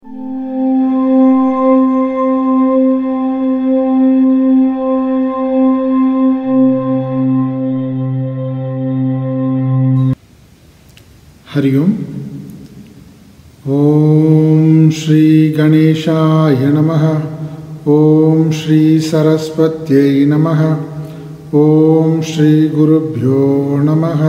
हरि ओम् ॐ श्रीगणेशाय नमः ॐ श्रीसरस्वत्यै नमः ॐ श्रीगुरुभ्यो नमः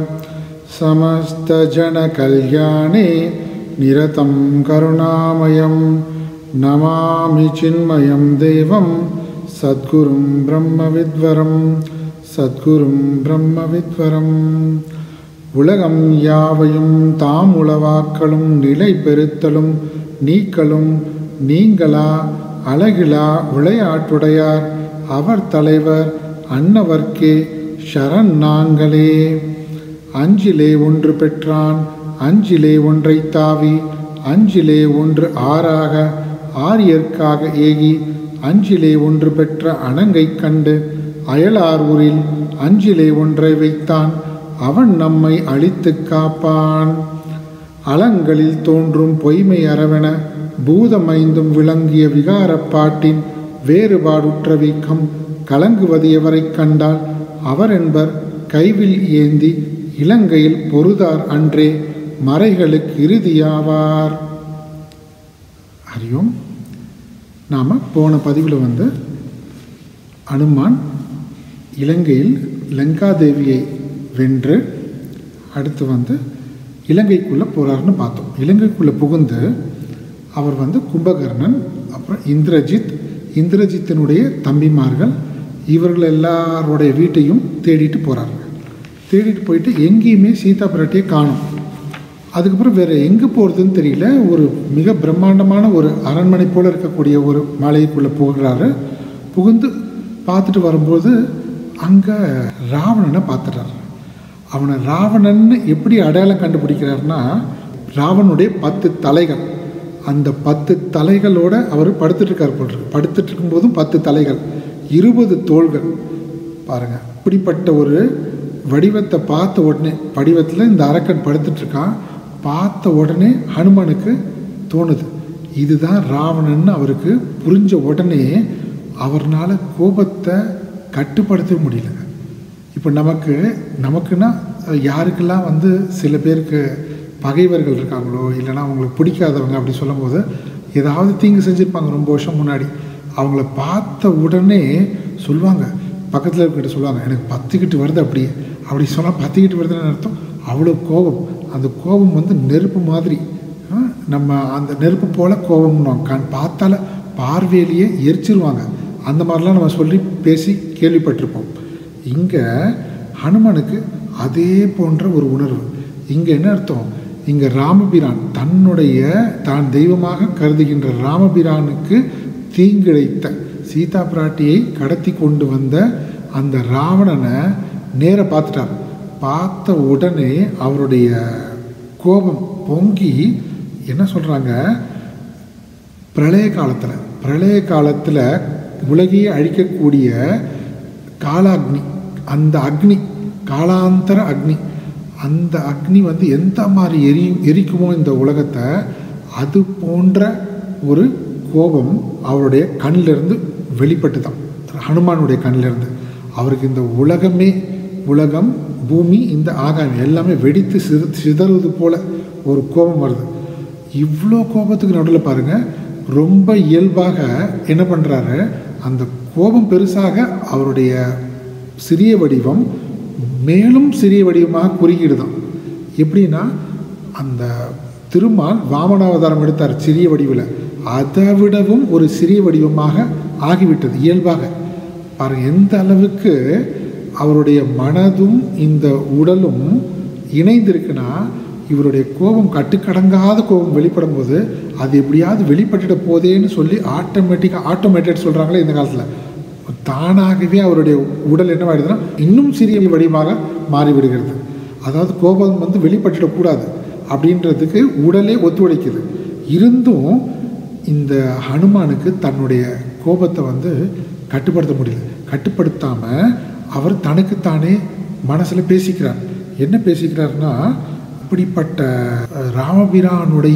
समस्तजनकल्याणे निरतं करुणामयं नमामि चिन्मयं देवं सद्गुरुं ब्रह्मविद्वरं सद्गुरुं ब्रह्मविद्वरम् உலகம் யாவையும் தாம் உளவாக்களும் நிலை பெறுத்தலும் நீக்கலும் நீங்களா அழகிலா விளையாட்டுடையார் அவர் தலைவர் அன்னவர்க்கே ஷரண் நாங்களே அஞ்சிலே ஒன்று பெற்றான் அஞ்சிலே ஒன்றை தாவி அஞ்சிலே ஒன்று ஆறாக ஆரியர்க்காக ஏகி அஞ்சிலே ஒன்று பெற்ற அணங்கைக் கண்டு அயலார் ஊரில் அஞ்சிலே ஒன்றை வைத்தான் அவன் நம்மை அழித்துக் காப்பான் அலங்களில் தோன்றும் பொய்மை அரவென பூதமைந்தும் விளங்கிய விகாரப் பாட்டின் வேறுபாடுற்ற வீக்கம் கலங்குவது எவரைக் கண்டால் அவர் என்பர் கைவில் ஏந்தி இலங்கையில் பொருதார் அன்றே மறைகளுக்கு இறுதியாவார் அறியும் நாம் போன பதிவில் வந்து அனுமான் இலங்கையில் லங்காதேவியை வென்று அடுத்து வந்து இலங்கைக்குள்ளே போகிறாருன்னு பார்த்தோம் இலங்கைக்குள்ளே புகுந்து அவர் வந்து கும்பகர்ணன் அப்புறம் இந்திரஜித் இந்திரஜித்தினுடைய தம்பிமார்கள் இவர்கள் எல்லாருடைய வீட்டையும் தேடிட்டு போகிறாங்க தேடிட்டு போயிட்டு எங்கேயுமே சீதா பிராட்டியை காணும் அதுக்கப்புறம் வேறு எங்கே போகிறதுன்னு தெரியல ஒரு மிக பிரம்மாண்டமான ஒரு அரண்மனை போல் இருக்கக்கூடிய ஒரு மலைக்குள்ளே புகுகிறாரு புகுந்து பார்த்துட்டு வரும்போது அங்கே ராவணனை பார்த்துட்டாரு அவனை ராவணன்னு எப்படி அடையாளம் கண்டுபிடிக்கிறாருன்னா ராவனுடைய பத்து தலைகள் அந்த பத்து தலைகளோட அவர் படுத்துட்டு இருக்கார் போல் இருக்கு படுத்துட்டு இருக்கும்போதும் பத்து தலைகள் இருபது தோள்கள் பாருங்க இப்படிப்பட்ட ஒரு வடிவத்தை பார்த்த உடனே வடிவத்தில் இந்த அரக்கன் படுத்துட்டு இருக்கான் பார்த்த உடனே ஹனுமானுக்கு தோணுது இதுதான் ராவணன்னு அவருக்கு புரிஞ்ச உடனே அவர்னால கோபத்தை கட்டுப்படுத்த முடியல இப்போ நமக்கு நமக்குன்னா யாருக்கெல்லாம் வந்து சில பேருக்கு பகைவர்கள் இருக்காங்களோ இல்லைனா அவங்களுக்கு பிடிக்காதவங்க அப்படி சொல்லும்போது ஏதாவது தீங்கு செஞ்சுருப்பாங்க ரொம்ப வருஷம் முன்னாடி அவங்கள பார்த்த உடனே சொல்லுவாங்க பக்கத்தில் இருக்கிட்ட சொல்லுவாங்க எனக்கு பத்துக்கிட்டு வருது அப்படியே அப்படி சொன்னால் பத்துக்கிட்டு வருதுன்னு அர்த்தம் அவ்வளோ கோபம் அந்த கோபம் வந்து நெருப்பு மாதிரி ஆ, நம்ம அந்த நெருப்பு போல் கோபம்னோம் கண் பார்த்தால பார்வையிலேயே எரிச்சிருவாங்க அந்த மாதிரிலாம் நம்ம சொல்லி பேசி கேள்விப்பட்டிருப்போம் இங்கே ஹனுமனுக்கு அதே போன்ற ஒரு உணர்வு இங்கே என்ன அர்த்தம் இங்கே ராமபிரான் தன்னுடைய தான் தெய்வமாக கருதுகின்ற ராமபிரானுக்கு தீங்கிழைத்த சீதா பிராட்டியை கடத்தி கொண்டு வந்த அந்த ராவணனை நேர பார்த்துட்டார் பார்த்த உடனே அவருடைய கோபம் பொங்கி என்ன சொல்கிறாங்க பிரளய காலத்தில் பிரளய காலத்தில் உலகையே அழிக்கக்கூடிய காலாக்னி அந்த அக்னி காலாந்தர அக்னி அந்த அக்னி வந்து எந்த மாதிரி எரி எரிக்குமோ இந்த உலகத்தை அது போன்ற ஒரு கோபம் அவருடைய கண்ணிலிருந்து வெளிப்பட்டு தான் ஹனுமானுடைய கண்ணிலிருந்து அவருக்கு இந்த உலகமே உலகம் பூமி இந்த ஆகாயம் எல்லாமே வெடித்து சிறு சிதறுவது போல ஒரு கோபம் வருது இவ்வளோ கோபத்துக்கு நடுவில் பாருங்கள் ரொம்ப இயல்பாக என்ன பண்ணுறாரு அந்த கோபம் பெருசாக அவருடைய சிறிய வடிவம் மேலும் சிறிய வடிவமாக குறுகிடுதான் எப்படின்னா அந்த திருமால் வாமனாவதாரம் எடுத்தார் சிறிய வடிவில் அதை விடவும் ஒரு சிறிய வடிவமாக ஆகிவிட்டது இயல்பாக பாருங்க எந்த அளவுக்கு அவருடைய மனதும் இந்த உடலும் இணைந்திருக்குன்னா இவருடைய கோபம் கட்டுக்கடங்காத கோபம் வெளிப்படும் போது அது எப்படியாவது வெளிப்பட்டுட போதேன்னு சொல்லி ஆட்டோமேட்டிக்காக ஆட்டோமேட்டட் சொல்கிறாங்களே இந்த காலத்தில் தானாகவே அவருடைய உடல் என்னவாயிடுதுன்னா இன்னும் சிறிய வடிவமாக மாறிவிடுகிறது அதாவது கோபம் வந்து வெளிப்பட்டுடக்கூடாது அப்படின்றதுக்கு உடலே ஒத்துழைக்குது இருந்தும் இந்த ஹனுமானுக்கு தன்னுடைய கோபத்தை வந்து கட்டுப்படுத்த முடியல கட்டுப்படுத்தாமல் அவர் தனக்குத்தானே மனசில் பேசிக்கிறார் என்ன பேசிக்கிறார்னா இப்படிப்பட்ட அஹ், ராமபிரானுடைய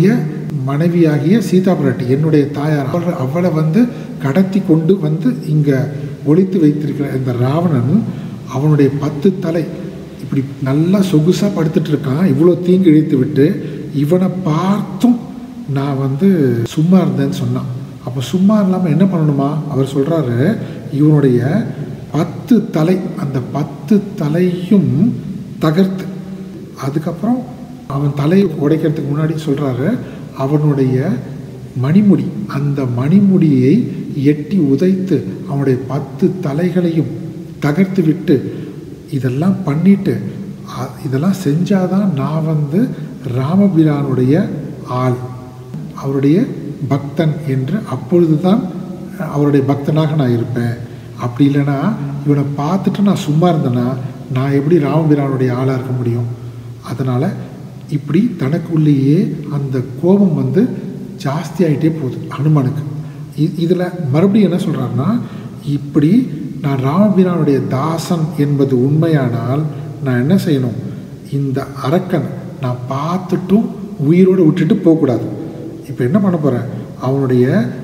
மனைவியாகிய சீதா பிராட்டி என்னுடைய தாயார் அவள் அவளை வந்து கடத்தி கொண்டு வந்து இங்கே ஒழித்து வைத்திருக்கிற இந்த ராவணன் அவனுடைய பத்து தலை இப்படி நல்லா சொகுசாக படுத்துட்டு இருக்கான் இவ்வளோ தீங்கு இழைத்து விட்டு இவனை பார்த்தும் நான் வந்து சும்மா இருந்தேன்னு சொன்னான் அப்போ சும்மா இல்லாமல் என்ன பண்ணணுமா அவர் சொல்கிறாரு இவனுடைய பத்து தலை அந்த பத்து தலையும் தகர்த்து அதுக்கப்புறம் அவன் தலையை உடைக்கிறதுக்கு முன்னாடி சொல்கிறாரு அவனுடைய மணிமுடி அந்த மணிமுடியை எட்டி உதைத்து அவனுடைய பத்து தலைகளையும் தகர்த்து விட்டு இதெல்லாம் பண்ணிட்டு அ- இதெல்லாம் செஞ்சாதான் நான் வந்து ராமபிரானுடைய ஆள் அவருடைய பக்தன் என்று அப்பொழுதுதான் அவருடைய பக்தனாக நான் இருப்பேன் அப்படி இல்லைன்னா இவனை பார்த்துட்டு நான் சும்மா இருந்தேன்னா நான் எப்படி ராமபிரானுடைய ஆளாக இருக்க முடியும் அதனால் இப்படி தனக்குள்ளேயே அந்த கோபம் வந்து ஜாஸ்தியாயிட்டே போகுது ஹனுமானுக்கு இதில் மறுபடியும் என்ன சொல்கிறாருன்னா இப்படி நான் ராமபிரானுடைய தாசன் என்பது உண்மையானால் நான் என்ன செய்யணும் இந்த அரக்கன் நான் பார்த்துட்டும் உயிரோடு விட்டுட்டு போகக்கூடாது இப்போ என்ன பண்ண போகிறேன் அவனுடைய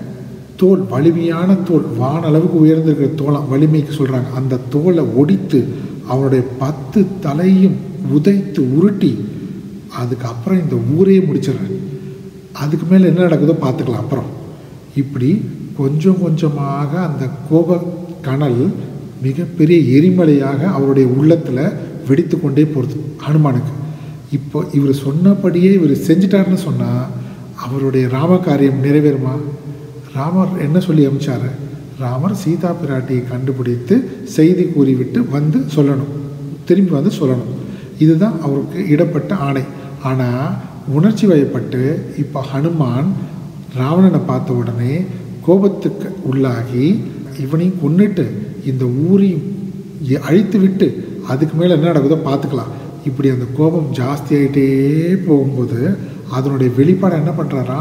தோல் வலிமையான தோல் வானளவுக்கு உயர்ந்திருக்கிற தோலம் வலிமைக்கு சொல்கிறாங்க அந்த தோலை ஒடித்து அவனுடைய பத்து தலையும் உதைத்து உருட்டி அதுக்கப்புறம் இந்த ஊரையே முடிச்சிடுறேன் அதுக்கு மேலே என்ன நடக்குதோ பார்த்துக்கலாம் அப்புறம் இப்படி கொஞ்சம் கொஞ்சமாக அந்த கோப கனல் மிகப்பெரிய எரிமலையாக அவருடைய உள்ளத்தில் வெடித்து கொண்டே போகிறது ஹனுமானுக்கு இப்போ இவர் சொன்னபடியே இவர் செஞ்சிட்டாருன்னு சொன்னால் அவருடைய ராம காரியம் நிறைவேறுமா ராமர் என்ன சொல்லி அமிச்சாரு ராமர் சீதா பிராட்டியை கண்டுபிடித்து செய்தி கூறிவிட்டு வந்து சொல்லணும் திரும்பி வந்து சொல்லணும் இதுதான் அவருக்கு இடப்பட்ட ஆணை ஆனால் உணர்ச்சி வயப்பட்டு இப்போ ஹனுமான் ராவணனை பார்த்த உடனே கோபத்துக்கு உள்ளாகி இவனையும் கொன்னுட்டு இந்த ஊரையும் எ- அழித்து விட்டு அதுக்கு மேலே என்ன நடக்குதோ பார்த்துக்கலாம் இப்படி அந்த கோபம் ஜாஸ்தியாயிட்டே போகும்போது அதனுடைய வெளிப்பாடு என்ன பண்ணுறாரா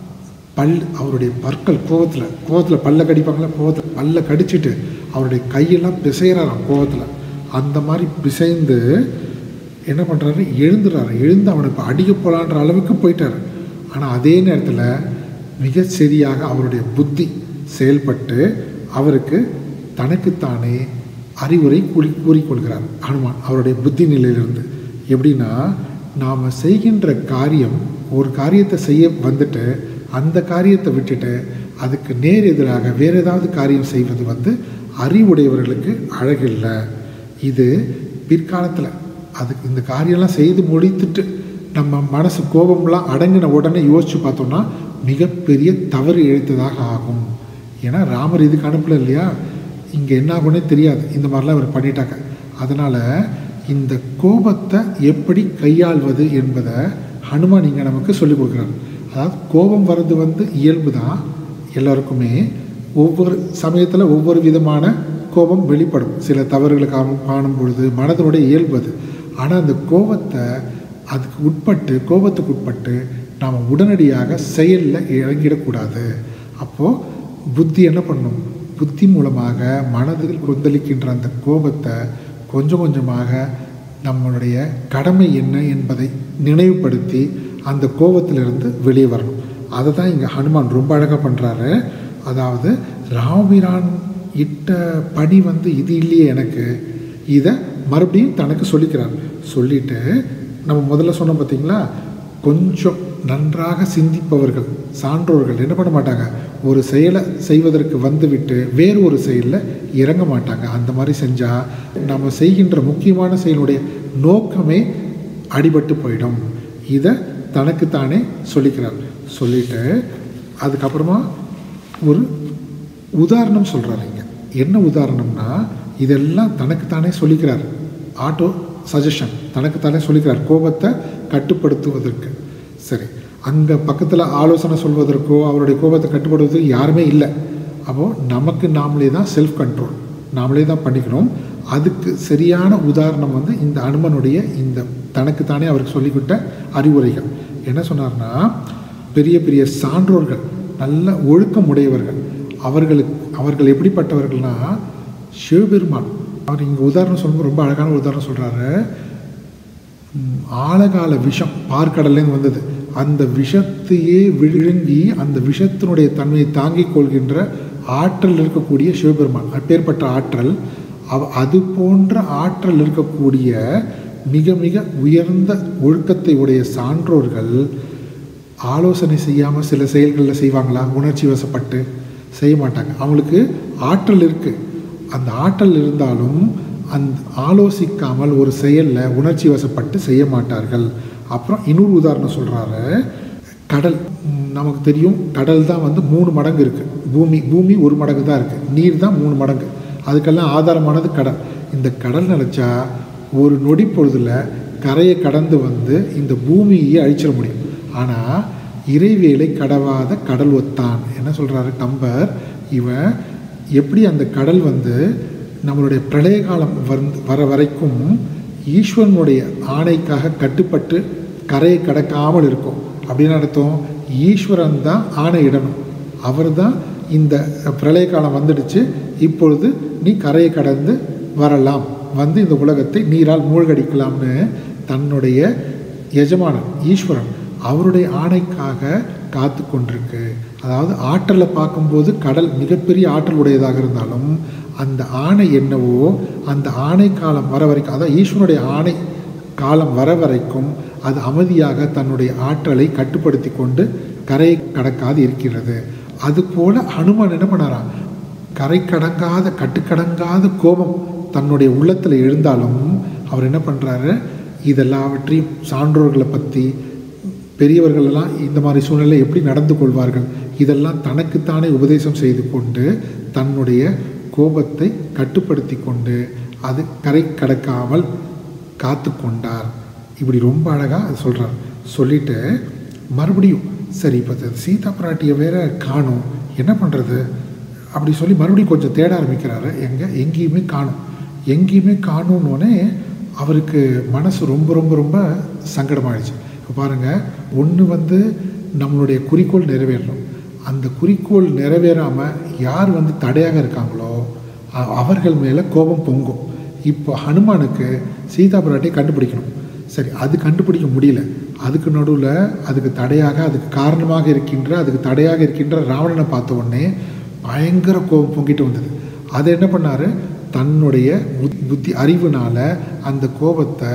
பல் அவருடைய பற்கள் கோவத்தில் கோவத்தில் பல்ல கடிப்பாங்களே கோவத்தில் பல்ல கடிச்சிட்டு அவருடைய கையெல்லாம் பிசைகிறாராம் கோவத்தில் அந்த மாதிரி பிசைந்து என்ன பண்ணுறாரு எழுந்துறாரு எழுந்து அவனை இப்போ அடிக்க போகலான்ற அளவுக்கு போயிட்டாரு ஆனால் அதே நேரத்தில் மிக சரியாக அவருடைய புத்தி செயல்பட்டு அவருக்கு தனக்குத்தானே அறிவுரை கூறி கூறிக்கொள்கிறார் ஹனுமான் அவருடைய புத்தி நிலையிலிருந்து எப்படின்னா நாம் செய்கின்ற காரியம் ஒரு காரியத்தை செய்ய வந்துட்டு அந்த காரியத்தை விட்டுட்டு அதுக்கு நேர் எதிராக வேறு ஏதாவது காரியம் செய்வது வந்து அறிவுடையவர்களுக்கு அழகில்லை இது பிற்காலத்தில் அதுக்கு இந்த காரியம்லாம் செய்து முடித்துட்டு நம்ம மனசு கோபம்லாம் அடங்கின உடனே யோசித்து பார்த்தோம்னா மிகப்பெரிய தவறு இழைத்ததாக ஆகும் ஏன்னா ராமர் இதுக்கு அனுப்பல இல்லையா இங்கே என்ன ஆகும்னே தெரியாது இந்த மாதிரிலாம் இவர் பண்ணிட்டாங்க அதனால் இந்த கோபத்தை எப்படி கையாள்வது என்பதை ஹனுமான் இங்கே நமக்கு சொல்லிக் கொடுக்குறாரு அதாவது கோபம் வர்றது வந்து இயல்பு தான் எல்லாருக்குமே ஒவ்வொரு சமயத்தில் ஒவ்வொரு விதமான கோபம் வெளிப்படும் சில தவறுகளை காணும் காணும் பொழுது மனதனுடைய இயல்பு அது ஆனால் அந்த கோபத்தை அதுக்கு உட்பட்டு கோபத்துக்கு உட்பட்டு நாம் உடனடியாக செயலில் இறங்கிடக்கூடாது அப்போது புத்தி என்ன பண்ணும் புத்தி மூலமாக மனதில் கொந்தளிக்கின்ற அந்த கோபத்தை கொஞ்சம் கொஞ்சமாக நம்மளுடைய கடமை என்ன என்பதை நினைவுபடுத்தி அந்த கோபத்திலிருந்து வெளியே வரணும் அதை தான் இங்கே ஹனுமான் ரொம்ப அழகாக பண்ணுறாரு அதாவது ராமபிரான் இட்ட பணி வந்து இது இல்லையே எனக்கு இதை மறுபடியும் தனக்கு சொல்லிக்கிறார் சொல்லிட்டு நம்ம முதல்ல சொன்னோம் பார்த்தீங்களா கொஞ்சம் நன்றாக சிந்திப்பவர்கள் சான்றோர்கள் என்ன பண்ண மாட்டாங்க ஒரு செயலை செய்வதற்கு வந்துவிட்டு வேறு ஒரு செயலில் இறங்க மாட்டாங்க அந்த மாதிரி செஞ்சால் நம்ம செய்கின்ற முக்கியமான செயலுடைய நோக்கமே அடிபட்டு போயிடும் இதை தனக்குத்தானே சொல்லிக்கிறார் சொல்லிட்டு அதுக்கப்புறமா ஒரு உதாரணம் சொல்கிறாரு இங்க என்ன உதாரணம்னா இதெல்லாம் தனக்குத்தானே சொல்லிக்கிறார் ஆட்டோ சஜஷன் தனக்குத்தானே சொல்லிக்கிறார் கோபத்தை கட்டுப்படுத்துவதற்கு சரி அங்கே பக்கத்தில் ஆலோசனை சொல்வதற்கோ அவருடைய கோபத்தை கட்டுப்படுவதற்கு யாருமே இல்லை அப்போது நமக்கு நாமளே தான் செல்ஃப் கண்ட்ரோல் நாமளே தான் பண்ணிக்கணும் அதுக்கு சரியான உதாரணம் வந்து இந்த அனுமனுடைய இந்த தனக்குத்தானே அவருக்கு சொல்லிக்கிட்ட அறிவுரைகள் என்ன சொன்னார்னா பெரிய பெரிய சான்றோர்கள் நல்ல ஒழுக்கம் உடையவர்கள் அவர்களுக்கு அவர்கள் எப்படிப்பட்டவர்கள்னா சிவபெருமான் அவர் இங்கே உதாரணம் சொல்லும்போது ரொம்ப அழகான ஒரு உதாரணம் சொல்கிறாரு ம், ஆழகால விஷம் பார்க்கடல்லேருந்து வந்தது அந்த விஷத்தையே விழுங்கி அந்த விஷத்தினுடைய தன்மையை தாங்கிக் கொள்கின்ற ஆற்றல் இருக்கக்கூடிய சிவபெருமான் அப்பேற்பட்ட ஆற்றல் அவ அது போன்ற ஆற்றல் இருக்கக்கூடிய மிக மிக உயர்ந்த ஒழுக்கத்தை உடைய சான்றோர்கள் ஆலோசனை செய்யாமல் சில செயல்களில் செய்வாங்களா உணர்ச்சி வசப்பட்டு செய்ய மாட்டாங்க அவங்களுக்கு ஆற்றல் இருக்குது அந்த ஆற்றல் இருந்தாலும் அந்த ஆலோசிக்காமல் ஒரு செயலில் உணர்ச்சி வசப்பட்டு செய்ய மாட்டார்கள் அப்புறம் இன்னொரு உதாரணம் சொல்கிறாரு கடல் ம், நமக்கு தெரியும் கடல் தான் வந்து மூணு மடங்கு இருக்குது பூமி பூமி ஒரு மடங்கு தான் இருக்குது நீர் தான் மூணு மடங்கு அதுக்கெல்லாம் ஆதாரமானது கடல் இந்த கடல் நினச்சா ஒரு நொடி பொழுதுல கரையை கடந்து வந்து இந்த பூமியை அழிச்சிட முடியும் ஆனால் இறைவேலை கடவாத கடல் ஒத்தான் என்ன சொல்கிறாரு கம்பர் இவன் எப்படி அந்த கடல் வந்து நம்மளுடைய பிரளய காலம் வந்து வர வரைக்கும் ஈஸ்வரனுடைய ஆணைக்காக கட்டுப்பட்டு கரையை கடக்காமல் இருக்கும் அப்படின்னு அர்த்தம் ஈஸ்வரன் தான் ஆணையிடணும் அவர் தான் இந்த பிரளய காலம் வந்துடுச்சு இப்பொழுது நீ கரையை கடந்து வரலாம் வந்து இந்த உலகத்தை நீரால் மூழ்கடிக்கலாம்னு தன்னுடைய எஜமானன் ஈஸ்வரன் அவருடைய ஆணைக்காக காத்து கொண்டிருக்கு அதாவது ஆற்றலை பார்க்கும்போது கடல் மிகப்பெரிய ஆற்றல் உடையதாக இருந்தாலும் அந்த ஆணை என்னவோ அந்த ஆணை காலம் வர வரைக்கும் அதாவது ஈஸ்வரனுடைய ஆணை காலம் வர வரைக்கும் அது அமைதியாக தன்னுடைய ஆற்றலை கட்டுப்படுத்தி கொண்டு கரையை கடக்காது இருக்கிறது அதுபோல ஹனுமான் என்ன பண்ணாராம் கரை கடங்காத கட்டுக்கடங்காத கோபம் தன்னுடைய உள்ளத்தில் எழுந்தாலும் அவர் என்ன பண்ணுறாரு இதெல்லாவற்றையும் சான்றோர்களை பற்றி பெரியவர்கள் எல்லாம் இந்த மாதிரி சூழ்நிலை எப்படி நடந்து கொள்வார்கள் இதெல்லாம் தனக்குத்தானே உபதேசம் செய்து கொண்டு தன்னுடைய கோபத்தை கட்டுப்படுத்தி கொண்டு அது கரை கடக்காமல் காத்து கொண்டார் இப்படி ரொம்ப அழகாக அது சொல்கிறார் சொல்லிட்டு மறுபடியும் சரி இப்போ சீதா பிராட்டியை வேற காணும் என்ன பண்ணுறது அப்படி சொல்லி மறுபடியும் கொஞ்சம் தேட ஆரம்பிக்கிறாரு எங்கே எங்கேயுமே காணும் எங்கேயுமே காணுன்னொடனே அவருக்கு மனசு ரொம்ப ரொம்ப ரொம்ப சங்கடமாயிடுச்சு இப்போ பாருங்கள் ஒன்று வந்து நம்மளுடைய குறிக்கோள் நிறைவேறணும் அந்த குறிக்கோள் நிறைவேறாமல் யார் வந்து தடையாக இருக்காங்களோ அ- அவர்கள் மேலே கோபம் பொங்கும் இப்போ ஹனுமானுக்கு சீதா பிராட்டியை கண்டுபிடிக்கணும் சரி அது கண்டுபிடிக்க முடியல அதுக்கு நடுவில் அதுக்கு தடையாக அதுக்கு காரணமாக இருக்கின்ற அதுக்கு தடையாக இருக்கின்ற ராவணனை பார்த்த உடனே பயங்கர கோபம் பொங்கிட்டு வந்தது அதை என்ன பண்ணாரு தன்னுடைய புத்- புத்தி அறிவுனால அந்த கோபத்தை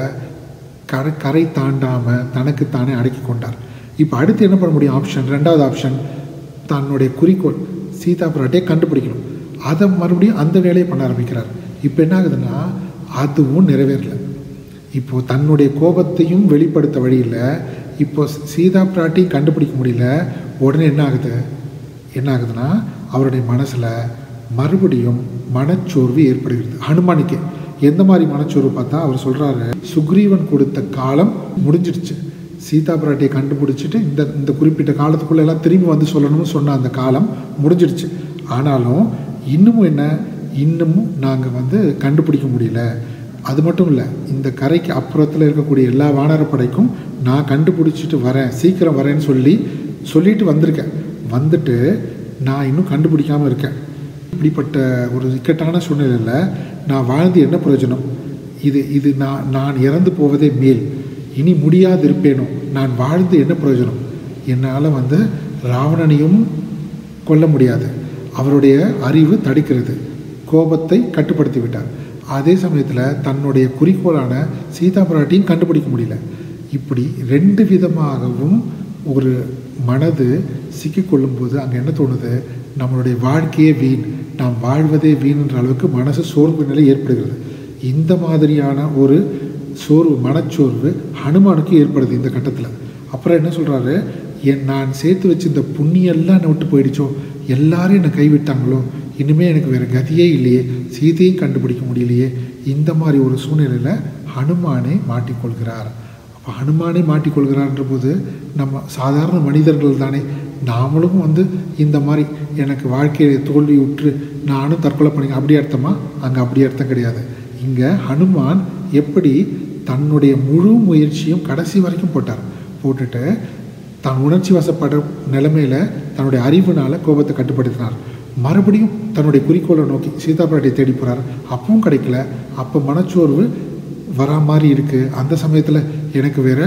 கரை கரை தாண்டாமல் தனக்குத்தானே அடக்கி கொண்டார் இப்போ அடுத்து என்ன பண்ண முடியும் ஆப்ஷன் ரெண்டாவது ஆப்ஷன் தன்னுடைய குறிக்கோள் சீதா பிராட்டியை கண்டுபிடிக்கணும் அதை மறுபடியும் அந்த வேலையை பண்ண ஆரம்பிக்கிறார் இப்போ என்ன ஆகுதுன்னா அதுவும் நிறைவேறல இப்போ தன்னுடைய கோபத்தையும் வெளிப்படுத்த வழியில் இப்போ சீதா பிராட்டியும் கண்டுபிடிக்க முடியல உடனே என்ன ஆகுது என்ன ஆகுதுன்னா அவருடைய மனசில் மறுபடியும் மனச்சோர்வு ஏற்படுகிறது ஹனுமானுக்கு எந்த மாதிரி மனச்சோர்வு பார்த்தா அவர் சொல்கிறாரு சுக்ரீவன் கொடுத்த காலம் முடிஞ்சிடுச்சு சீதா பிராட்டியை கண்டுபிடிச்சிட்டு இந்த இந்த குறிப்பிட்ட காலத்துக்குள்ள எல்லாம் திரும்பி வந்து சொல்லணும்னு சொன்ன அந்த காலம் முடிஞ்சிடுச்சு ஆனாலும் இன்னமும் என்ன இன்னமும் நாங்கள் வந்து கண்டுபிடிக்க முடியல அது மட்டும் இல்லை இந்த கரைக்கு அப்புறத்தில் இருக்கக்கூடிய எல்லா வானரப்படைக்கும் நான் கண்டுபிடிச்சிட்டு வரேன் சீக்கிரம் வரேன்னு சொல்லி சொல்லிட்டு வந்திருக்கேன் வந்துட்டு நான் இன்னும் கண்டுபிடிக்காமல் இருக்கேன் இப்படிப்பட்ட ஒரு இக்கட்டான சூழ்நிலையில் நான் வாழ்ந்து என்ன பிரயோஜனம் இது இது நான் நான் இறந்து போவதே மேல் இனி முடியாது இருப்பேனோ நான் வாழ்ந்து என்ன பிரயோஜனம் என்னால் வந்து ராவணனையும் கொல்ல முடியாது அவருடைய அறிவு தடுக்கிறது கோபத்தை கட்டுப்படுத்தி விட்டார் அதே சமயத்தில் தன்னுடைய குறிக்கோளான சீதா பிராட்டியும் கண்டுபிடிக்க முடியல இப்படி ரெண்டு விதமாகவும் ஒரு மனது சிக்கிக்கொள்ளும்போது அங்கே என்ன தோணுது நம்மளுடைய வாழ்க்கையே வீண் நாம் வாழ்வதே வீண்ன்ற அளவுக்கு மனசு சோர்வு நிலை ஏற்படுகிறது இந்த மாதிரியான ஒரு சோர்வு மனச்சோர்வு ஹனுமானுக்கு ஏற்படுது இந்த கட்டத்தில் அப்புறம் என்ன சொல்கிறாரு என் நான் சேர்த்து வச்ச இந்த புண்ணியெல்லாம் என்னை விட்டு போயிடுச்சோ எல்லாரும் என்னை கைவிட்டாங்களோ இனிமேல் எனக்கு வேறு கதியே இல்லையே சீதையும் கண்டுபிடிக்க முடியலையே இந்த மாதிரி ஒரு சூழ்நிலையில் ஹனுமானே மாட்டிக்கொள்கிறார் அப்போ ஹனுமானே மாட்டிக்கொள்கிறார்ன்ற போது நம்ம சாதாரண மனிதர்கள் தானே நாமளும் வந்து இந்த மாதிரி எனக்கு வாழ்க்கையை தோல்வி உற்று நானும் தற்கொலை பண்ணி அப்படி அர்த்தமா அங்கே அப்படி அர்த்தம் கிடையாது இங்கே ஹனுமான் எப்படி தன்னுடைய முழு முயற்சியும் கடைசி வரைக்கும் போட்டார் போட்டுட்டு தான் உணர்ச்சி வசப்பட நிலைமையில தன்னுடைய அறிவுனால கோபத்தை கட்டுப்படுத்தினார் மறுபடியும் தன்னுடைய குறிக்கோளை நோக்கி சீதா பிராட்டியை தேடி போகிறார் அப்பவும் கிடைக்கல அப்போ மனச்சோர்வு வரா மாதிரி இருக்குது அந்த சமயத்தில் எனக்கு வேற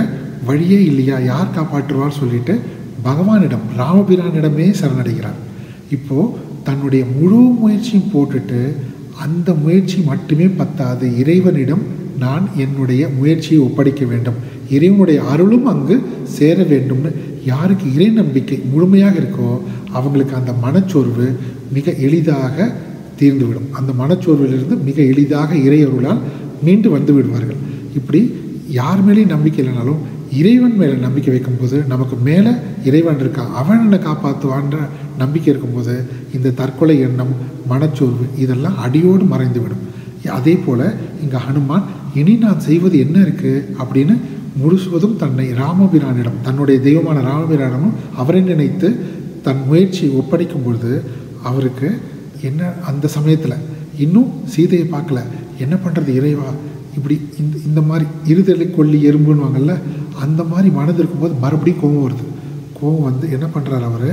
வழியே இல்லையா யார் காப்பாற்றுவார் சொல்லிட்டு பகவானிடம் ராமபிரானிடமே சரணடைகிறார் இப்போது தன்னுடைய முழு முயற்சியும் போட்டுட்டு அந்த முயற்சி மட்டுமே பத்தாது இறைவனிடம் நான் என்னுடைய முயற்சியை ஒப்படைக்க வேண்டும் இறைவனுடைய அருளும் அங்கு சேர வேண்டும்னு யாருக்கு இறை நம்பிக்கை முழுமையாக இருக்கோ அவங்களுக்கு அந்த மனச்சோர்வு மிக எளிதாக தீர்ந்துவிடும் அந்த மனச்சோர்விலிருந்து மிக எளிதாக இறை அருளால் மீண்டு வந்து விடுவார்கள் இப்படி யார் மேலேயும் நம்பிக்கை இல்லைனாலும் இறைவன் மேலே நம்பிக்கை வைக்கும்போது நமக்கு மேலே இறைவன் இருக்கான் அவன் என்னை காப்பாற்றுவான்ற நம்பிக்கை இருக்கும்போது இந்த தற்கொலை எண்ணம் மனச்சோர்வு இதெல்லாம் அடியோடு மறைந்துவிடும் அதே போல் இங்கே ஹனுமான் இனி நான் செய்வது என்ன இருக்குது அப்படின்னு முழுசுவதும் தன்னை ராமபிரானிடம் தன்னுடைய தெய்வமான ராமபிரானிடமும் அவரை நினைத்து தன் முயற்சியை ஒப்படைக்கும் பொழுது அவருக்கு என்ன அந்த சமயத்தில் இன்னும் சீதையை பார்க்கல என்ன பண்ணுறது இறைவா இப்படி இந்த இந்த மாதிரி இருதலை கொல்லி எறும்புன்னுவாங்கல்ல அந்த மாதிரி மனது இருக்கும்போது மறுபடியும் கோபம் வருது கோபம் வந்து என்ன பண்ணுறாரு அவர்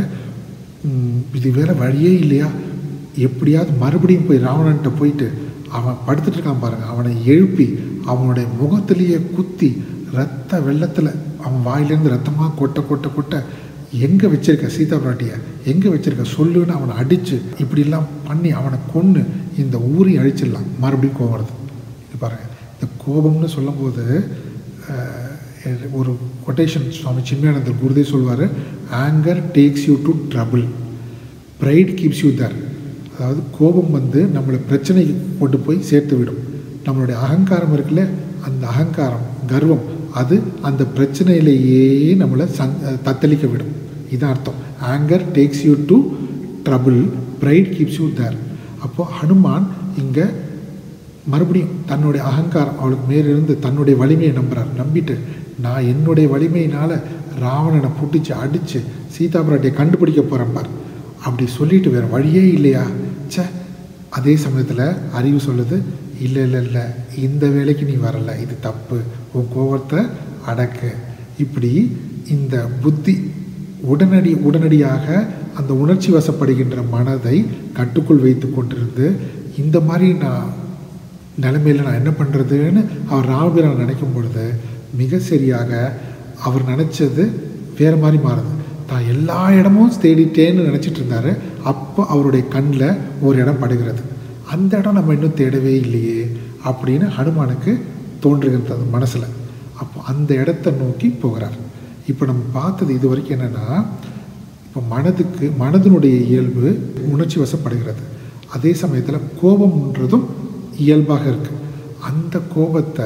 இது வேற வழியே இல்லையா எப்படியாவது மறுபடியும் போய் ராவணன்ட்ட போயிட்டு அவன் படுத்துட்டு இருக்கான் பாருங்க அவனை எழுப்பி அவனுடைய முகத்திலேயே குத்தி ரத்த வெள்ளத்தில் அவன் வாயிலேருந்து ரத்தமாக கொட்ட கொட்ட கொட்ட எங்கே வச்சிருக்க சீதா பிராட்டியை எங்கே வச்சிருக்க சொல்லுன்னு அவனை அடித்து இப்படிலாம் பண்ணி அவனை கொன்று இந்த ஊரை அழிச்சிடலாம் மறுபடியும் கோபம் வருது இது பாருங்க இந்த கோபம்னு சொல்லும்போது அஹ், ஒரு கொட்டேஷன் சுவாமி சின்மயானந்தர் குருதே சொல்வார் anger takes you to trouble pride keeps you there அதாவது கோபம் வந்து நம்மளை பிரச்சனைக்கு கொண்டு போய் சேர்த்து விடும் நம்மளுடைய அகங்காரம் இருக்குல்ல அந்த அகங்காரம் கர்வம் அது அந்த பிரச்சனையிலேயே நம்மளை சங் தத்தளிக்க விடும் இதான் அர்த்தம் anger takes you to trouble pride keeps you there அப்போது ஹனுமான் இங்கே மறுபடியும் தன்னுடைய அகங்காரம் அவளுக்கு மேலிருந்து தன்னுடைய வலிமையை நம்புறார் நம்பிட்டு நான் என்னுடைய வலிமையினால் ராவணனை புட்டிச்சு அடித்து சீதா பிராட்டியை கண்டுபிடிக்க போகிறேன் பார் அப்படி சொல்லிட்டு வேறு வழியே இல்லையா ச்சே அதே சமயத்தில் அறிவு சொல்லுது இல்லை இல்லை இல்லை இந்த வேலைக்கு நீ வரல இது தப்பு உன் கோபத்தை அடக்கு இப்படி இந்த புத்தி உடனடி உடனடியாக அந்த உணர்ச்சி வசப்படுகின்ற மனதை கட்டுக்குள் வைத்து கொண்டிருந்து இந்த மாதிரி நான் நிலைமையில் நான் என்ன பண்ணுறதுன்னு அவர் ராமபிரான் நினைக்கும் பொழுது மிக சரியாக அவர் நினச்சது வேறு மாதிரி மாறுது தான் எல்லா இடமும் தேடிட்டேன்னு நினச்சிட்டு இருந்தார் அப்போ அவருடைய கண்ணில் ஒரு இடம் படுகிறது அந்த இடம் நம்ம இன்னும் தேடவே இல்லையே அப்படின்னு ஹனுமானுக்கு தோன்றுகின்றது மனசில் அப்போ அந்த இடத்தை நோக்கி போகிறார் இப்போ நம்ம பார்த்தது இது வரைக்கும் என்னென்னா இப்போ மனதுக்கு மனதினுடைய இயல்பு உணர்ச்சி வசப்படுகிறது அதே சமயத்தில் கோபம்ன்றதும் இயல்பாக இருக்குது அந்த கோபத்தை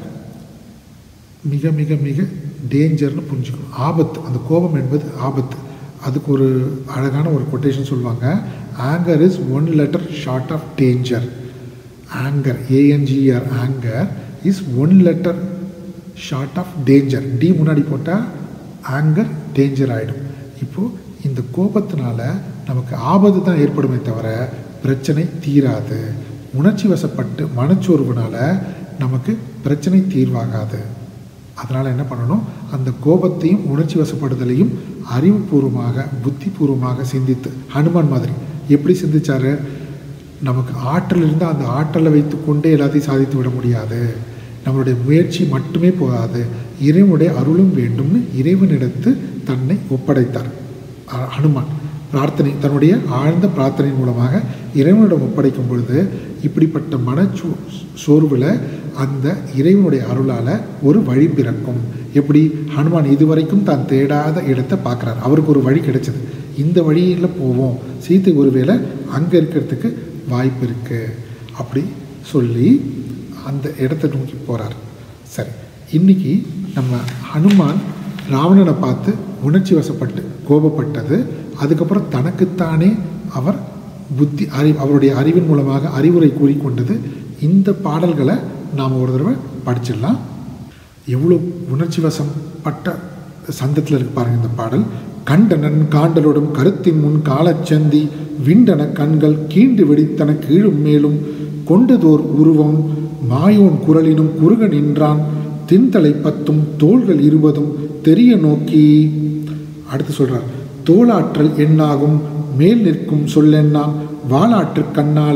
மிக மிக மிக டேஞ்சர்னு புரிஞ்சுக்கணும் ஆபத்து அந்த கோபம் என்பது ஆபத்து அதுக்கு ஒரு அழகான ஒரு கொட்டேஷன் சொல்லுவாங்க anger is one letter short of danger anger A N G R anger is one letter short of danger D முன்னாடி போட்டால் ஆங்கர் டேஞ்சர் ஆகிடும் இப்போது இந்த கோபத்தினால நமக்கு ஆபத்து தான் ஏற்படுமே தவிர பிரச்சனை தீராது உணர்ச்சி வசப்பட்டு மனச்சோர்வுனால நமக்கு பிரச்சனை தீர்வாகாது அதனால் என்ன பண்ணணும் அந்த கோபத்தையும் உணர்ச்சி வசப்படுதலையும் அறிவுபூர்வமாக புத்திபூர்வமாக சிந்தித்து ஹனுமான் மாதிரி எப்படி சிந்திச்சாரு நமக்கு ஆற்றல் இருந்தால் அந்த ஆற்றலை வைத்துக்கொண்டே எல்லாத்தையும் சாதித்து விட முடியாது நம்மளுடைய முயற்சி மட்டுமே போதாது இறைவனுடைய அருளும் வேண்டும்னு இறைவனிடத்து தன்னை ஒப்படைத்தார் அ- ஹனுமான் பிரார்த்தனை தன்னுடைய ஆழ்ந்த பிரார்த்தனை மூலமாக இறைவனிடம் ஒப்படைக்கும் பொழுது இப்படிப்பட்ட மனச்சோ சோர்வில் அந்த இறைவனுடைய அருளால் ஒரு வழி பிறக்கும் எப்படி ஹனுமான் இதுவரைக்கும் தான் தேடாத இடத்தை பார்க்குறார் அவருக்கு ஒரு வழி கிடைச்சது இந்த வழியில் போவோம் சீத்தை ஒருவேளை அங்கே இருக்கிறதுக்கு வாய்ப்பு இருக்குது அப்படி சொல்லி அந்த இடத்தை நோக்கி போகிறார் சரி இன்னைக்கு நம்ம ஹனுமான் ராவணனை பார்த்து உணர்ச்சி வசப்பட்டு கோபப்பட்டது அதுக்கப்புறம் தனக்குத்தானே அவர் புத்தி அறி அவருடைய அறிவின் மூலமாக அறிவுரை கூறிக்கொண்டது இந்த பாடல்களை நாம் ஒரு தடவை படிச்சிடலாம் எவ்வளோ உணர்ச்சி வசப்பட்ட சந்தத்தில் இருக்கு பாருங்க இந்த பாடல் கண்டனன் காண்டலோடும் கருத்தின் முன் காலச்சந்தி விண்டன கண்கள் கீண்டு வெடித்தன கீழும் மேலும் கொண்டதோர் உருவம் மாயோன் குரலினும் குறுக நின்றான் தின்தலை பத்தும் தோள்கள் இருபதும் தெரிய நோக்கி அடுத்து சொல்றார் தோளாற்றல் எண்ணாகும் மேல் நிற்கும் சொல்லெண்ணாம் வாளாற்று கண்ணாலை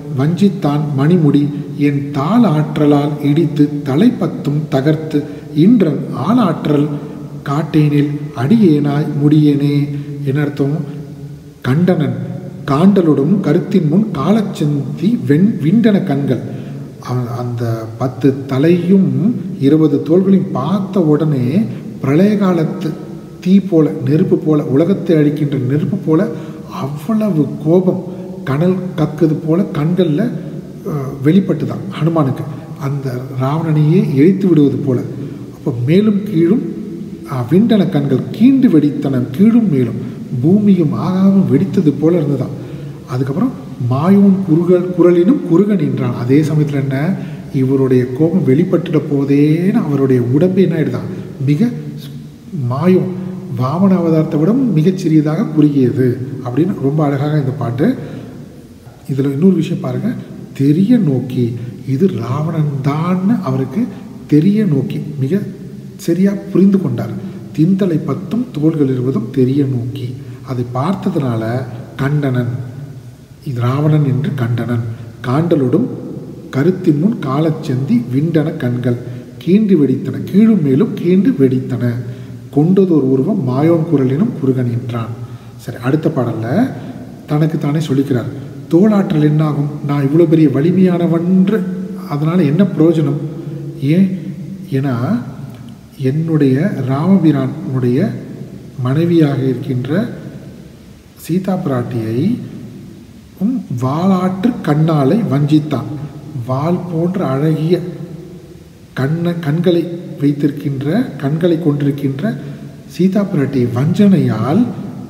வஞ்சித்தான் மணிமுடி என் தாள் ஆற்றலால் இடித்து தலைப்பத்தும் தகர்த்து இன்றன் ஆளாற்றல் காட்டேனில் அடியேனாய் முடியேனே என்ன அர்த்தம் கண்டனன் காண்டலுடன் கருத்தின் முன் காலச்செந்தி வெண் விண்டன கண்கள் அவன் அந்த பத்து தலையும் இருபது தோள்களையும் பார்த்த உடனே பிரளய காலத்து தீ போல நெருப்பு போல உலகத்தை அழிக்கின்ற நெருப்பு போல அவ்வளவு கோபம் கனல் கக்குது போல கண்களில் வெளிப்பட்டுதான் ஹனுமானுக்கு அந்த ராவணனையே எரித்து விடுவது போல அப்போ மேலும் கீழும் அஹ், விண்டன கண்கள் கீண்டு வெடித்தன கீழும் மேலும் பூமியும் ஆகாமல் வெடித்தது போல இருந்ததாம் அதுக்கப்புறம் மாயோன் குறுகள் குரலினும் குறுக நின்றான் அதே சமயத்தில் என்ன இவருடைய கோபம் வெளிப்பட்டுட போதேன்னு அவருடைய உடம்பு என்ன ஆயிடுதான் மிக மாயம் வாமன அவதாரத்தை விட மிகச் சிறியதாக குறுகியது அப்படின்னு ரொம்ப அழகாக இந்த பாட்டு இதில் இன்னொரு விஷயம் பாருங்க தெரிய நோக்கி இது ராவணன் தான்னு அவருக்கு தெரிய நோக்கி மிக சரியா புரிந்து கொண்டார் திந்தலை பத்தும் தோள்கள் இருவதும் தெரிய நோக்கி அதை பார்த்ததுனால கண்டனன் இது ராவணன் என்று கண்டனன் காண்டலோடும் கருத்தின் முன் காலச்செந்தி விண்டன கண்கள் கீண்டு வெடித்தன கீழும் மேலும் கீண்டு வெடித்தன கொண்டதொரு உருவம் மாயோன் குரலினும் குறுகன் என்றான் சரி அடுத்த பாடல்ல தனக்கு தானே சொல்லிக்கிறார் தோளாற்றல் என்னாகும் நான் இவ்வளோ பெரிய வலிமையானவன்று அதனால் என்ன பிரயோஜனம் ஏன் ஏன்னா என்னுடைய ராமபிரானுடைய மனைவியாக இருக்கின்ற சீதா பிராட்டியை உம் வாளாற்று கண்ணாலை வஞ்சித்தான் வாள் போன்ற அழகிய கண்ண கண்களை வைத்திருக்கின்ற கண்களை கொண்டிருக்கின்ற சீதா பிராட்டியை வஞ்சனையால்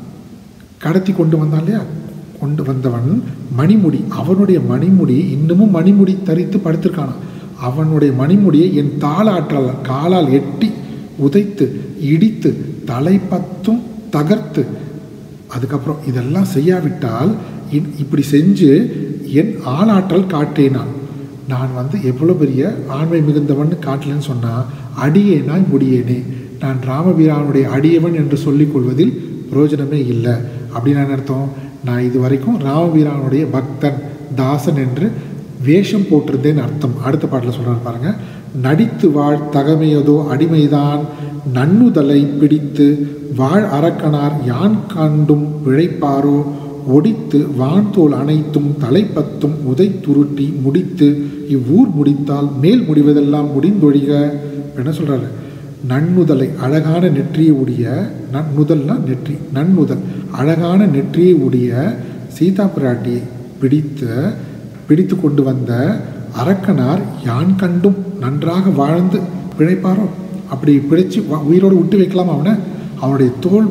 கடத்தி கொண்டு வந்தான் இல்லையா கொண்டு வந்தவன் மணிமுடி அவனுடைய மணிமுடி இன்னமும் மணிமுடி தரித்து படுத்திருக்கானாம் அவனுடைய மணிமுடியை என் தாளாற்றல் காலால் எட்டி உதைத்து இடித்து தலைப்பத்தும் தகர்த்து அதுக்கப்புறம் இதெல்லாம் செய்யாவிட்டால் இன்- இப்படி செஞ்சு என் ஆளாற்றல் காட்டேனான் நான் வந்து எவ்வளோ பெரிய ஆண்மை மிகுந்தவன் காட்டலன்னு சொன்னால் அடியேனாய் முடியேனே நான் ராமபிரானுடைய அடியவன் என்று சொல்லிக் கொள்வதில் பிரயோஜனமே இல்லை அப்படின்னு என்ன அர்த்தம் நான் இது வரைக்கும் ராமபிரானுடைய பக்தன் தாசன் என்று வேஷம் போட்டிருந்தேன்னு அர்த்தம் அடுத்த பாட்டில் சொல்கிறார் பாருங்க நடித்து வாழ் தகமையதோ அடிமைதான் நன்னுதலை பிடித்து வாழ் அரக்கனார் யான் கண்டும் பிழைப்பாரோ ஒடித்து வான்தோல் அனைத்தும் தலைப்பத்தும் உதைத்துருட்டி முடித்து இவ்வூர் முடித்தால் மேல் முடிவதெல்லாம் முடிந்தொழிக என்ன சொல்றாரு நன்னுதலை அழகான நெற்றியை உடைய நன்னுதல்னா நெற்றி நன்னுதல் அழகான நெற்றியை உடைய சீதா பிராட்டியை பிடித்த பிடித்து கொண்டு வந்த அரக்கனார் யான் கண்டும் நன்றாக வாழ்ந்து பிழைப்பாரோ அப்படி பிழைச்சு வா- உயிரோடு விட்டு வைக்கலாமா அவனை அவனுடைய தோல்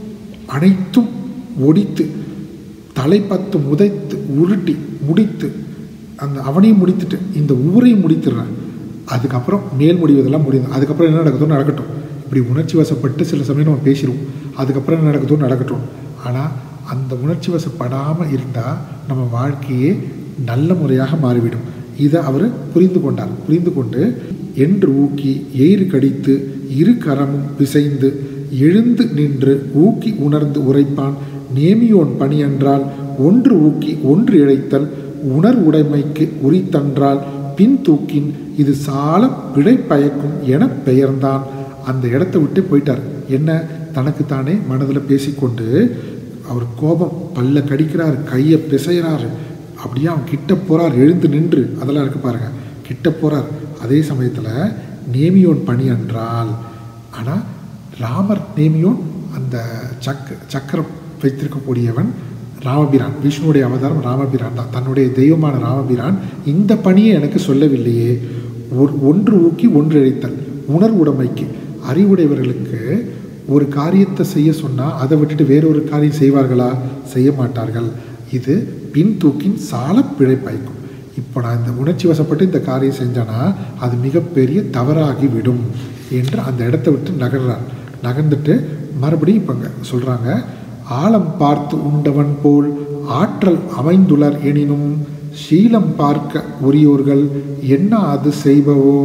அனைத்தும் ஒடித்து தலைப்பத்து உதைத்து உருட்டி முடித்து அந்த அவனையும் முடித்துட்டு இந்த ஊரையும் முடித்துடுறேன் அதுக்கப்புறம் மேல் முடிவதெல்லாம் முடியும் அதுக்கப்புறம் என்ன நடக்குதோ நடக்கட்டும் இப்படி உணர்ச்சி வசப்பட்டு சில சமயம் நம்ம பேசிடுவோம் அதுக்கப்புறம் என்ன நடக்குதோ நடக்கட்டும் ஆனால் அந்த உணர்ச்சி வசப்படாமல் இருந்தால் நம்ம வாழ்க்கையே நல்ல முறையாக மாறிவிடும் இதை அவர் புரிந்து கொண்டார் புரிந்து கொண்டு என்று ஊக்கி எயிறு கடித்து இரு கரமும் பிசைந்து எழுந்து நின்று ஊக்கி உணர்ந்து உரைப்பான் நேமியோன் பணி என்றால் ஒன்று ஊக்கி ஒன்று இழைத்தல் உணர் உடைமைக்கு உரித்தன்றால் பின் தூக்கின் இது சால பிழை பயக்கும் என பெயர்ந்தான் அந்த இடத்த விட்டு போயிட்டார் என்ன தனக்குத்தானே மனதில் பேசிக்கொண்டு அவர் கோபம் பல்ல கடிக்கிறார் கையை பிசைகிறாரு அப்படியே அவன் கிட்ட போறார் எழுந்து நின்று அதெல்லாம் இருக்கு பாருங்க கிட்ட போறார் அதே சமயத்தில் நேமியோன் பணி என்றால் ஆனால் ராமர் நேமியோன் அந்த சக்க சக்கரம் வைத்திருக்கக்கூடியவன் ராமபிரான் விஷ்ணுவுடைய அவதாரம் ராமபிரான் தான் தன்னுடைய தெய்வமான ராமபிரான் இந்த பணியை எனக்கு சொல்லவில்லையே ஒரு ஒன்று ஊக்கி ஒன்று இழைத்தல் உணர்வுடைமைக்கு அறிவுடையவர்களுக்கு ஒரு காரியத்தை செய்ய சொன்னால் அதை விட்டுட்டு வேறொரு காரியம் செய்வார்களா செய்ய மாட்டார்கள் இது பின் தூக்கின் சால பிழை பயக்கும் இப்போ நான் இந்த உணர்ச்சி வசப்பட்டு இந்த காரியம் செஞ்சேன்னா அது மிகப்பெரிய தவறாகி விடும் என்று அந்த இடத்த விட்டு நகர்றார் நகர்ந்துட்டு மறுபடியும் இப்போங்க சொல்கிறாங்க ஆழம் பார்த்து உண்டவன் போல் ஆற்றல் அமைந்துளர் எனினும் சீலம் பார்க்க உரியோர்கள் என்ன அது செய்பவோ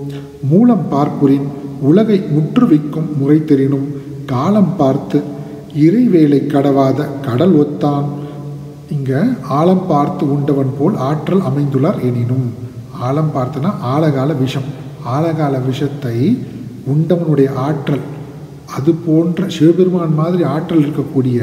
மூலம் பார்க்குறின் உலகை முற்றுவிக்கும் முறை தெரினும் காலம் பார்த்து இறைவேளை கடவாத கடல் ஒத்தான் இங்கே ஆழம் பார்த்து உண்டவன் போல் ஆற்றல் அமைந்துள்ளார் எனினும் ஆழம் பார்த்துனா ஆழகால விஷம் ஆழகால விஷத்தை உண்டவனுடைய ஆற்றல் அது போன்ற சிவபெருமான் மாதிரி ஆற்றல் இருக்கக்கூடிய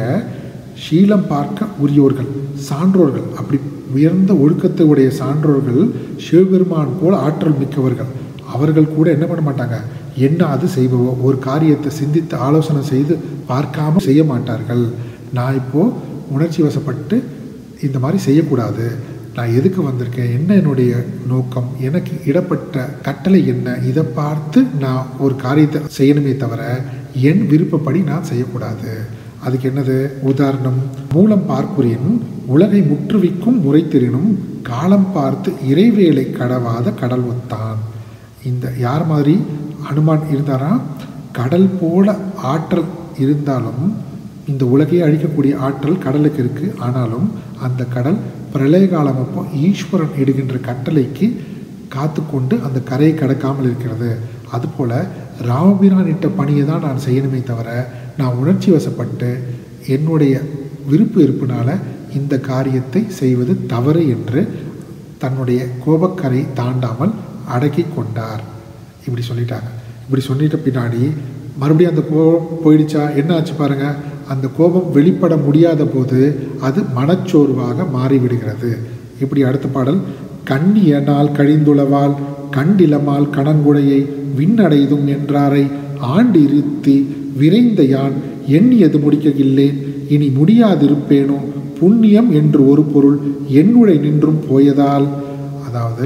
சீலம் பார்க்க உரியோர்கள் சான்றோர்கள் அப்படி உயர்ந்த ஒழுக்கத்தை உடைய சான்றோர்கள் சிவபெருமான் போல் ஆற்றல் மிக்கவர்கள் அவர்கள் கூட என்ன பண்ண மாட்டாங்க என்ன அது செய்பவோ ஒரு காரியத்தை சிந்தித்து ஆலோசனை செய்து பார்க்காம செய்ய மாட்டார்கள் நான் இப்போது உணர்ச்சி வசப்பட்டு இந்த மாதிரி செய்யக்கூடாது நான் எதுக்கு வந்திருக்கேன் என்ன என்னுடைய நோக்கம் எனக்கு இடப்பட்ட கட்டளை என்ன இதை பார்த்து நான் ஒரு காரியத்தை செய்யணுமே தவிர என் விருப்பப்படி நான் செய்யக்கூடாது அதுக்கு என்னது உதாரணம் மூலம் பார்க்குறின் உலகை முற்றுவிக்கும் முறைத்திறனும் காலம் பார்த்து இறைவேளை கடவாத கடல் ஒத்தான் இந்த யார் மாதிரி அனுமான் இருந்தாரா கடல் போல ஆற்றல் இருந்தாலும் இந்த உலகையே அழிக்கக்கூடிய ஆற்றல் கடலுக்கு இருக்குது ஆனாலும் அந்த கடல் பிரளய காலம் அப்போ ஈஸ்வரன் இடுகின்ற கட்டளைக்கு காத்து கொண்டு அந்த கரையை கடக்காமல் இருக்கிறது அதுபோல் ராமபிரான் இட்ட பணியை தான் நான் செய்யணுமே தவிர நான் உணர்ச்சி வசப்பட்டு என்னுடைய விருப்பு இருப்புனால இந்த காரியத்தை செய்வது தவறு என்று தன்னுடைய கோபக்கரை தாண்டாமல் அடக்கி கொண்டார் இப்படி சொல்லிட்டாங்க இப்படி சொல்லிட்ட பின்னாடி மறுபடியும் அந்த கோபம் போயிடுச்சா என்ன ஆச்சு பாருங்க அந்த கோபம் வெளிப்பட முடியாத போது அது மனச்சோர்வாக மாறிவிடுகிறது இப்படி அடுத்த பாடல் கண்ணியனால் கழிந்துளவால் கண்டிலமால் கணங்குடையை விண்ணடைதும் என்றாரை ஆண்டு இருத்தி விரைந்த யான் எண்ணியது முடிக்ககில்லேன் இனி முடியாதிருப்பேனோ புண்ணியம் என்று ஒரு பொருள் என்னுடை நின்றும் போயதால் அதாவது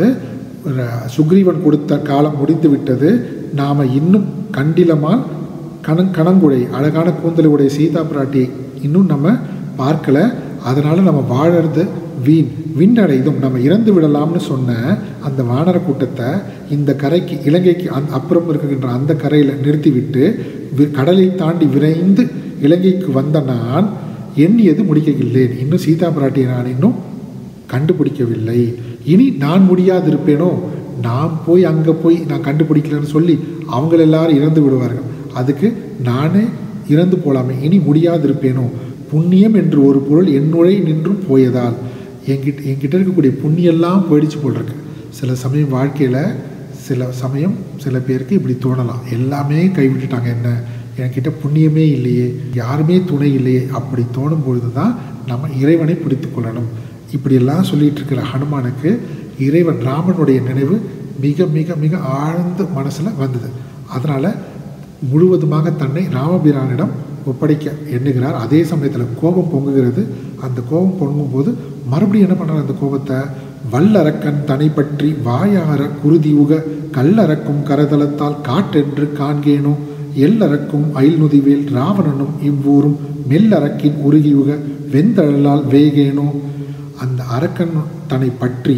ர- சுக்ரீவன் கொடுத்த காலம் முடிந்து விட்டது நாம் இன்னும் கண்டிலமால் கணங் கணங்குடை அழகான கூந்தலுடைய சீதா பிராட்டியை இன்னும் நம்ம பார்க்கல அதனால் நம்ம வாழறது வீண் விண்ணடைதும் நம்ம இறந்து விடலாம்னு சொன்ன அந்த வானர கூட்டத்தை இந்த கரைக்கு இலங்கைக்கு அந் அப்புறம் இருக்கின்ற அந்த கரையில் நிறுத்திவிட்டு வி- கடலை தாண்டி விரைந்து இலங்கைக்கு வந்த நான் எண்ணியது முடிக்கவில்லேன் இன்னும் சீதா பிராட்டியை நான் இன்னும் கண்டுபிடிக்கவில்லை இனி நான் முடியாதிருப்பேனோ நான் போய் அங்கே போய் நான் கண்டுபிடிக்கலன்னு சொல்லி அவங்க எல்லாரும் இறந்து விடுவார்கள் அதுக்கு நானே இறந்து போலாமே இனி முடியாதிருப்பேனோ புண்ணியம் என்று ஒரு பொருள் என்னுடைய நின்றும் போயதால் என்கிட்ட என்கிட்ட இருக்கக்கூடிய புண்ணியெல்லாம் போயிடுச்சு போல் இருக்கு சில சமயம் வாழ்க்கையில் சில சமயம் சில பேருக்கு இப்படி தோணலாம் எல்லாமே கைவிட்டுட்டாங்க என்ன என்கிட்ட புண்ணியமே இல்லையே யாருமே துணை இல்லையே அப்படி தோணும் பொழுது தான் நம்ம இறைவனை பிடித்து கொள்ளணும் இப்படியெல்லாம் சொல்லிட்டு இருக்கிற ஹனுமானுக்கு இறைவன் ராமனுடைய நினைவு மிக மிக மிக ஆழ்ந்த மனசில் வந்தது அதனால் முழுவதுமாக தன்னை ராமபிரானிடம் ஒப்படைக்க எண்ணுகிறார் அதே சமயத்தில் கோபம் பொங்குகிறது அந்த கோபம் பொங்கும்போது மறுபடியும் என்ன பண்ணுறார் அந்த கோபத்தை வல்லரக்கன் தனை பற்றி வாயார குருதி உக கல்லறக்கும் கரதலத்தால் காட்டென்று காண்கேனோ எல்லறக்கும் அயில்நுதிவேல் ராவணனும் இவ்வூரும் மெல்லறக்கின் உருகியுக வெந்தழலால் வேகேனோ அந்த அரக்கன் தன்னை பற்றி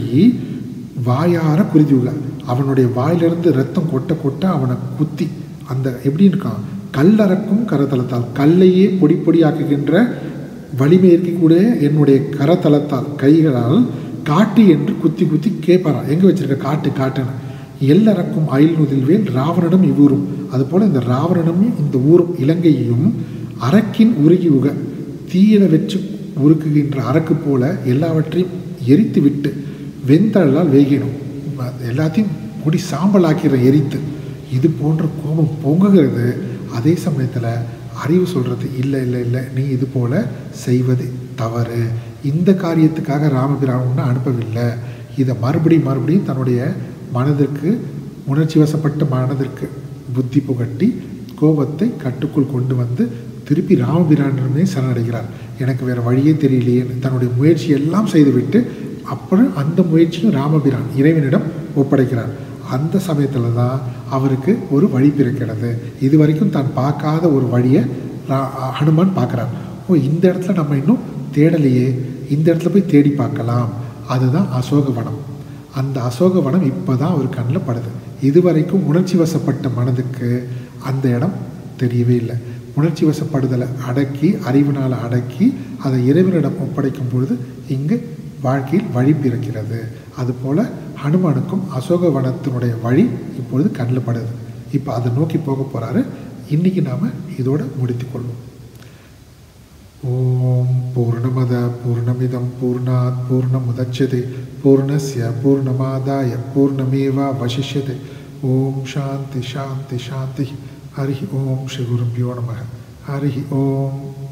வாயார குருதியுக அவனுடைய வாயிலிருந்து ரத்தம் கொட்ட கொட்ட அவனை குத்தி அந்த எப்படி இருக்கான் கல்லறக்கும் கரதலத்தால் கல்லையே பொடி பொடியாக்குகின்ற வலிமை இருக்கக்கூடிய என்னுடைய கரதலத்தால் கைகளால் காட்டு என்று குத்தி குத்தி கேட்பாராம் எங்கே வச்சிருக்க காட்டு காட்டுன்னு எல்லறக்கும் அயில்நுதில் வேல் ராவணனும் இவ்வூரும் அதுபோல் இந்த ராவணனும் இந்த ஊரும் இலங்கையையும் அரக்கின் உருகி உக தீயில வச்சு உருக்குகின்ற அரக்கு போல எல்லாவற்றையும் எரித்து விட்டு வெந்தழலால் வேகிடும் எல்லாத்தையும் முடி சாம்பலாக்கிற எரித்து இது போன்ற கோபம் பொங்குகிறது அதே சமயத்தில் அறிவு சொல்கிறது இல்லை இல்லை இல்லை நீ இது போல செய்வது தவறு இந்த காரியத்துக்காக ராமபிரான் உன்னை அனுப்பவில்லை இதை மறுபடியும் மறுபடியும் தன்னுடைய மனதிற்கு உணர்ச்சி வசப்பட்ட மனதிற்கு புத்தி புகட்டி கோபத்தை கட்டுக்குள் கொண்டு வந்து திருப்பி ராமபிரானிடமே சரணடைகிறார் எனக்கு வேறு வழியே தெரியலையே தன்னுடைய முயற்சி எல்லாம் செய்துவிட்டு அப்புறம் அந்த முயற்சியும் ராமபிரான் இறைவனிடம் ஒப்படைக்கிறார் அந்த சமயத்தில் தான் அவருக்கு ஒரு வழி பிறக்கிறது இது வரைக்கும் தான் பார்க்காத ஒரு வழியை ரா- ஹனுமான் பார்க்குறார் ஓ இந்த இடத்துல நம்ம இன்னும் தேடலையே இந்த இடத்துல போய் தேடி பார்க்கலாம் அதுதான் அசோகவனம் அந்த அசோகவனம் இப்போ தான் அவர் கண்ணில் படுது இது வரைக்கும் உணர்ச்சி வசப்பட்ட மனதுக்கு அந்த இடம் தெரியவே இல்லை உணர்ச்சி வசப்படுதலை அடக்கி அறிவினால் அடக்கி அதை இறைவனிடம் ஒப்படைக்கும் பொழுது இங்கு வாழ்க்கையில் வழி பிறக்கிறது அதுபோல் ஹனுமானுக்கும் அசோகவனத்தினுடைய வழி இப்பொழுது கண்ணில் படுது இப்போ அதை நோக்கி போக போகிறாரு இன்றைக்கி நாம் இதோட முடித்துக்கொள்வோம் ஓம் பூர்ணமத பூர்ணமிதம் பூர்ணாத் பூர்ணமுதட்சதே பூர்ணஸ்ய பூர்ணமாதாய பூர்ணமேவா வசிஷ்யதே ஓம் சாந்தி சாந்தி சாந்தி ஹரி ஓம் ஸ்ரீ குருபியோ நம ஹரி ஓம்